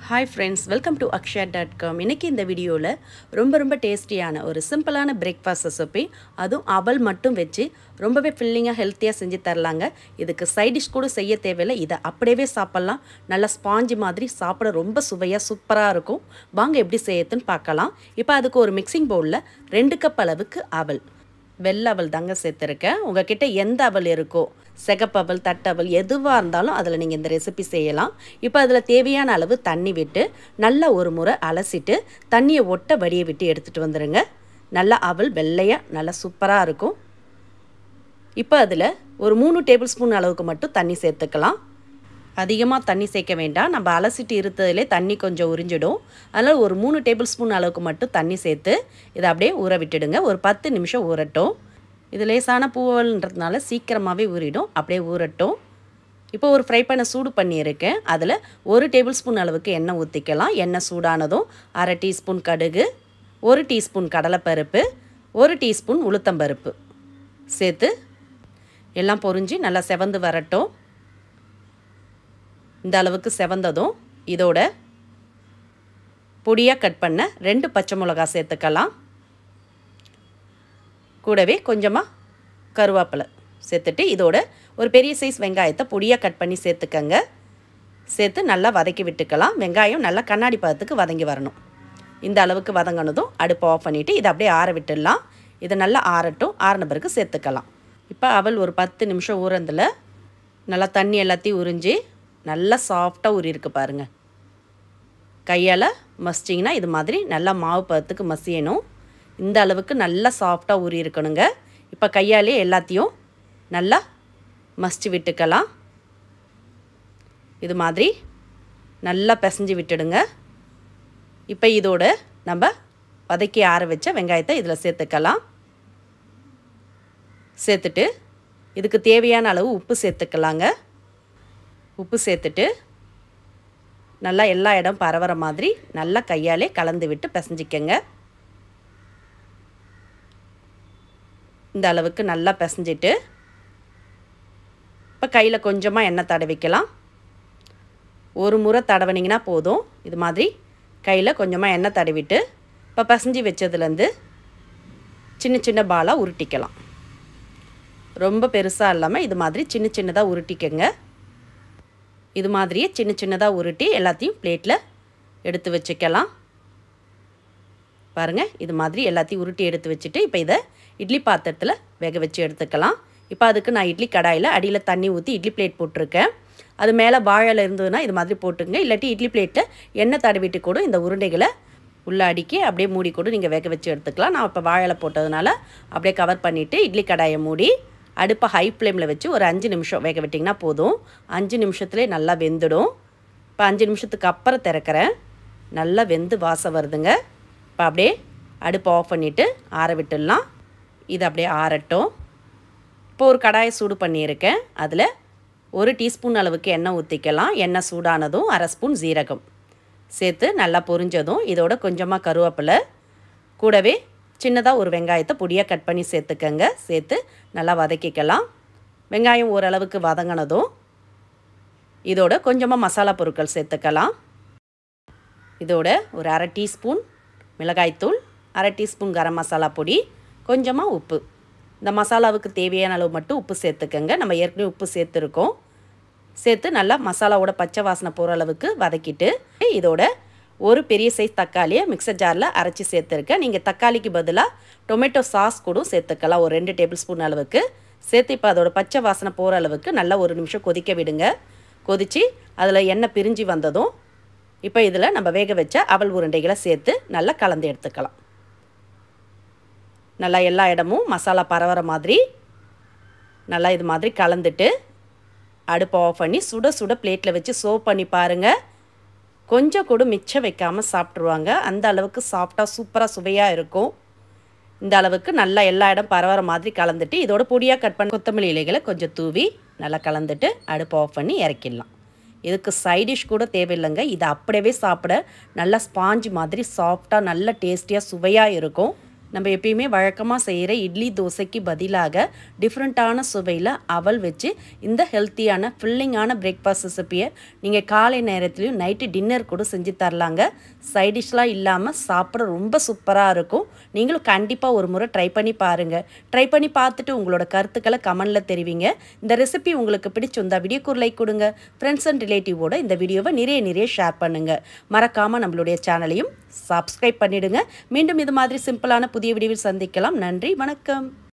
hi friends welcome to Akshaya dot com இன்றைக்கி இந்த வீடியோவில் ரொம்ப ரொம்ப டேஸ்டியான ஒரு சிம்பிளான பிரேக்ஃபாஸ்ட் ரெசிபி அதுவும் அவல் மட்டும் வச்சு ரொம்பவே ஃபில்லிங்காக ஹெல்த்தியாக செஞ்சு தரலாங்க இதுக்கு சைட் டிஷ் கூட செய்ய தேவையில்லை இதை அப்படியே சாப்பிட்லாம் நல்லா ஸ்பாஞ்சு மாதிரி சாப்பிட ரொம்ப சுவையாக சூப்பராக இருக்கும் வாங்க எப்படி செய்யறதுன்னு பார்க்கலாம் இப்போ அதுக்கு ஒரு மிக்சிங் பவுலில் ரெண்டு கப் அளவுக்கு அவல் வெள்ளை அவல் தாங்க சேர்த்துருக்கேன் உங்ககிட்ட எந்த அவல் இருக்கோ செகப்பவல் தட்டவல் எதுவாக இருந்தாலும் அதில் நீங்கள் இந்த ரெசிபி செய்யலாம் இப்போ அதில் தேவையான அளவு தண்ணி விட்டு நல்லா ஒரு முறை அலசிட்டு தண்ணியை ஒட்ட வடியை விட்டு எடுத்துகிட்டு வந்துடுங்க நல்லா அவல் வெள்ளையாக நல்லா சூப்பராக இருக்கும் இப்போ அதில் ஒரு மூணு டேபிள் ஸ்பூன் அளவுக்கு மட்டும் தண்ணி சேர்த்துக்கலாம் அதிகமாக தண்ணி சேர்க்க வேண்டாம் நம்ம அலசிட்டு இருத்ததுலே தண்ணி கொஞ்சம் உறிஞ்சிடும் அதனால் ஒரு மூணு டேபிள் ஸ்பூன் அளவுக்கு மட்டும் தண்ணி சேர்த்து இதை அப்படியே ஊற விட்டுடுங்க ஒரு பத்து நிமிஷம் ஊறட்டும் இது லேசான பூவல்ன்றதுனால சீக்கிரமாகவே ஊறிடும் அப்படியே ஊறட்டும் இப்போ ஒரு ஃப்ரை பண்ண சூடு பண்ணியிருக்கேன் அதில் ஒரு டேபிள் ஸ்பூன் அளவுக்கு எண்ணெய் ஊற்றிக்கலாம் எண்ணெய் சூடானதும் அரை டீஸ்பூன் கடுகு ஒரு டீஸ்பூன் கடலைப்பருப்பு ஒரு டீஸ்பூன் உளுத்தம்பருப்பு சேர்த்து எல்லாம் பொரிஞ்சு நல்லா செவந்து வரட்டும் இந்த அளவுக்கு செவந்ததும் இதோட பொடியாக கட் பண்ண ரெண்டு பச்சை மிளகா சேர்த்துக்கலாம் கூடவே கொஞ்சமாக கருவேப்பிலை சேர்த்துட்டு இதோட ஒரு பெரிய சைஸ் வெங்காயத்தை பொடியாக கட் பண்ணி சேர்த்துக்கங்க சேர்த்து நல்லா வதக்கி விட்டுக்கலாம் வெங்காயம் நல்லா கண்ணாடி பதத்துக்கு வதங்கி வரணும் இந்த அளவுக்கு வதங்கினதும் அடுப்பை ஆஃப் பண்ணிவிட்டு இதை அப்படியே ஆற விட்டுடலாம் இதை நல்லா ஆறட்டும் ஆறின பிறகு சேர்த்துக்கலாம் இப்போ அவள் ஒரு பத்து நிமிஷம் ஊறந்தில் நல்லா தண்ணி எல்லாத்தையும் உறிஞ்சி நல்லா சாஃப்டாக ஊறியிருக்கு பாருங்கள் கையால் மசிச்சிங்கன்னா இது மாதிரி நல்லா மாவு பதத்துக்கு மசியணும் இந்த அளவுக்கு நல்லா சாஃப்டாக ஊறி இருக்கணுங்க இப்போ கையாலே எல்லாத்தையும் நல்லா மசிச்சு விட்டுக்கலாம் இது மாதிரி நல்லா பிசைஞ்சு விட்டுடுங்க இப்போ இதோட நம்ம வதக்கி ஆற வச்ச வெங்காயத்தை இதில் சேர்த்துக்கலாம் சேர்த்துட்டு இதுக்கு தேவையான அளவு உப்பு சேர்த்துக்கலாங்க உப்பு சேர்த்துட்டு நல்லா எல்லா இடம் பரவற மாதிரி நல்லா கையாலே கலந்து விட்டு பிசைஞ்சிக்கங்க இந்த அளவுக்கு நல்லா பிசைஞ்சிட்டு இப்போ கையில் கொஞ்சமாக எண்ணெய் தடவிக்கலாம் ஒரு முறை தடவினீங்கன்னா போதும் இது மாதிரி கையில் கொஞ்சமாக எண்ணெய் தடவிட்டு இப்போ பசஞ்சு வச்சதுலேருந்து சின்ன சின்ன பாலாக உருட்டிக்கலாம் ரொம்ப பெருசாக இல்லாமல் இது மாதிரி சின்ன சின்னதாக உருட்டிக்கங்க இது மாதிரியே சின்ன சின்னதாக உருட்டி எல்லாத்தையும் பிளேட்டில் எடுத்து வச்சுக்கலாம் பாருங்கள் இது மாதிரி எல்லாத்தையும் உருட்டி எடுத்து வச்சுட்டு இப்போ இதை இட்லி பாத்திரத்தில் வேக வச்சு எடுத்துக்கலாம் இப்போ அதுக்கு நான் இட்லி கடாயில் அடியில் தண்ணி ஊற்றி இட்லி பிளேட் போட்டிருக்கேன் அது மேலே வாழை இருந்ததுன்னா இது மாதிரி போட்டுங்க இல்லாட்டி இட்லி பிளேட்டில் எண்ணெய் தடவிட்டு கூட இந்த உருண்டைகளை உள்ளே அடிக்கி அப்படியே மூடி கூட நீங்கள் வேக வச்சு எடுத்துக்கலாம் நான் இப்போ வாழை போட்டதுனால அப்படியே கவர் பண்ணிவிட்டு இட்லி கடாயை மூடி அடுப்பை ஹை ஃப்ளேமில் வச்சு ஒரு அஞ்சு நிமிஷம் வேக விட்டிங்கன்னா போதும் அஞ்சு நிமிஷத்துலேயே நல்லா வெந்துடும் இப்போ அஞ்சு நிமிஷத்துக்கு அப்புறம் திறக்கிறேன் நல்லா வெந்து வாசம் வருதுங்க இப்போ அப்படியே அடுப்பை ஆஃப் பண்ணிவிட்டு ஆற விட்டுடலாம் இது அப்படியே ஆறட்டும் இப்போ ஒரு கடாயை சூடு பண்ணியிருக்கேன் அதில் ஒரு டீஸ்பூன் அளவுக்கு எண்ணெய் ஊற்றிக்கலாம் எண்ணெய் சூடானதும் அரை ஸ்பூன் ஜீரகம் சேர்த்து நல்லா பொரிஞ்சதும் இதோட கொஞ்சமாக கருவேப்பிலை கூடவே சின்னதாக ஒரு வெங்காயத்தை பொடியாக கட் பண்ணி சேர்த்துக்கங்க சேர்த்து நல்லா வதக்கிக்கலாம் வெங்காயம் ஓரளவுக்கு வதங்கினதும் இதோட கொஞ்சமாக மசாலா பொருட்கள் சேர்த்துக்கலாம் இதோட ஒரு அரை டீஸ்பூன் மிளகாய்த்தூள் அரை டீஸ்பூன் கரம் மசாலா பொடி கொஞ்சமாக உப்பு இந்த மசாலாவுக்கு தேவையான அளவு மட்டும் உப்பு சேர்த்துக்கங்க நம்ம ஏற்கனவே உப்பு சேர்த்துருக்கோம் சேர்த்து நல்லா மசாலாவோட பச்சை வாசனை போகிற அளவுக்கு வதக்கிட்டு இதோட ஒரு பெரிய சைஸ் தக்காளியை மிக்சர் ஜாரில் அரைச்சி சேர்த்துருக்கேன் நீங்கள் தக்காளிக்கு பதிலாக டொமேட்டோ சாஸ் கூட சேர்த்துக்கலாம் ஒரு ரெண்டு டேபிள் ஸ்பூன் அளவுக்கு சேர்த்து இப்போ அதோட பச்சை வாசனை போகிற அளவுக்கு நல்லா ஒரு நிமிஷம் கொதிக்க விடுங்க கொதித்து அதில் எண்ணெய் பிரிஞ்சு வந்ததும் இப்போ இதில் நம்ம வேக வச்ச அவல் உருண்டைகளை சேர்த்து நல்லா கலந்து எடுத்துக்கலாம் நல்லா எல்லா இடமும் மசாலா பரவற மாதிரி நல்லா இது மாதிரி கலந்துட்டு அடுப்பை ஆஃப் பண்ணி சுட சுட பிளேட்டில் வச்சு சர்வ் பண்ணி பாருங்கள் கொஞ்சம் கூட மிச்சம் வைக்காமல் சாப்பிட்ருவாங்க அந்த அளவுக்கு சாஃப்டாக சூப்பராக சுவையாக இருக்கும் இந்த அளவுக்கு நல்லா எல்லா இடம் பரவற மாதிரி கலந்துட்டு இதோட பொடியாக கட் பண்ண கொத்தமல்லி இலைகளை கொஞ்சம் தூவி நல்லா கலந்துட்டு அடுப்பை ஆஃப் பண்ணி இறக்கிடலாம் இதுக்கு சைடிஷ் கூட தேவையில்லைங்க இதை அப்படியே சாப்பிட நல்லா ஸ்பாஞ்சு மாதிரி சாஃப்டாக நல்ல டேஸ்டியாக சுவையாக இருக்கும் நம்ம எப்பயுமே வழக்கமாக செய்கிற இட்லி தோசைக்கு பதிலாக டிஃப்ரெண்ட்டான சுவையில் அவல் வச்சு இந்த ஹெல்த்தியான ஃபில்லிங்கான பிரேக்ஃபாஸ்ட் ரெசிப்பியை நீங்கள் காலை நேரத்துலையும் நைட்டு டின்னர் கூட செஞ்சு தரலாங்க சைட் டிஷ்லாம் இல்லாமல் சாப்பிட ரொம்ப சூப்பராக இருக்கும் நீங்களும் கண்டிப்பாக ஒரு முறை ட்ரை பண்ணி பாருங்கள் ட்ரை பண்ணி பார்த்துட்டு உங்களோட கருத்துக்களை கமெண்டில் தெரிவிங்க இந்த ரெசிபி உங்களுக்கு பிடிச்சிருந்தா வீடியோக்கு ஒரு லைக் கொடுங்க ஃப்ரெண்ட்ஸ் அண்ட் ரிலேட்டிவோட இந்த வீடியோவை நிறைய நிறைய ஷேர் பண்ணுங்கள் மறக்காமல் நம்மளுடைய சேனலையும் சப்ஸ்கிரைப் பண்ணிடுங்க மீண்டும் இது மாதிரி சிம்பிளான புதிய வீடியோவில் சந்திக்கலாம் நன்றி வணக்கம்